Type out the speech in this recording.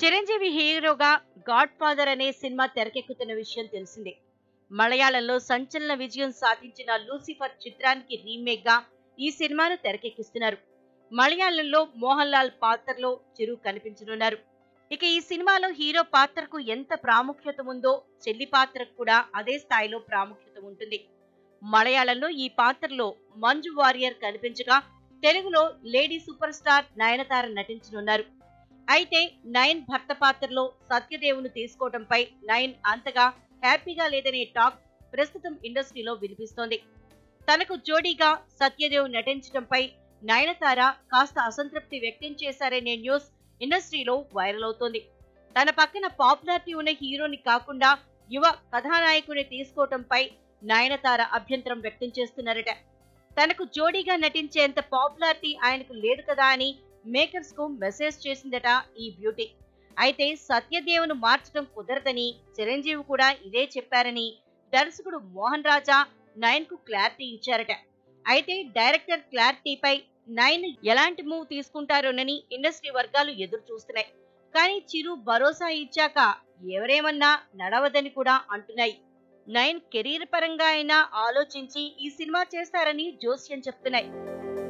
చిరంజీవి హీరోగా God father అనే cinema తెరకెక్కుతున్న విషయం తెలిసిందే మలయాళంలో సంచలన విజయం సాధించిన లూసిఫర్ చిత్రానికి రీమేక్ గా ఈ సినిమాను తెరకెక్కిస్తున్నారు మలయాళంలో మోహన్ లాల్ పాత్రలో చిరు కనిపించనున్నారు ఇక ఈ సినిమాలో హీరో పాత్రకు ఎంత ప్రాముఖ్యత ఉందో చెల్లి పాత్రకు కూడా అదే స్థాయిలో ప్రాముఖ్యత ఉంటుంది మలయాళంలో ఈ పాత్రలో మంజు వారియర్ కనిపించగా తెలుగులో లేడీ సూపర్ స్టార్ నయనతార నటించనున్నారు అయితే నయన్ భర్త పాత్రలో సత్యదేవును తీసుకోవడంపై నయన్ అంతగా హ్యాపీగా లేదనే టాక్ ప్రస్తుతం ఇండస్ట్రీలో వినిపిస్తోంది తనకు జోడీగా సత్యదేవ్ నటించడంపై నయనతార కాస్త అసంతృప్తి వ్యక్తం చేశారనే న్యూస్ ఇండస్ట్రీలో వైరల్ అవుతోంది తన పక్కన పాపులారిటీ ఉన్న హీరోని కాకుండా యువ కథానాయకుని తీసుకోవటంపై నయనతార అభ్యంతరం వ్యక్తం చేస్తున్నారట తనకు జోడీగా నటించేంత పాపులారిటీ ఆయనకు లేదు కదా అని మేకర్స్ కు మెసేజ్ చేసిందట ఈ బ్యూటీ అయితే సత్యదేవును మార్చడం కుదరదని చిరంజీవి కూడా ఇదే చెప్పారని దర్శకుడు మోహన్ రాజా నయన్ కు క్లారిటీ ఇచ్చారట అయితే డైరెక్టర్ క్లారిటీపై నయన్ ఎలాంటి మూవ్ తీసుకుంటారోనని ఇండస్ట్రీ వర్గాలు ఎదురు చూస్తున్నాయి కానీ చిరు భరోసా ఇచ్చాక ఎవరేమన్నా నడవదని కూడా అంటున్నాయి నయన్ కెరీర్ పరంగా అయినా ఆలోచించి ఈ సినిమా చేస్తారని జోస్యం చెప్తున్నాయి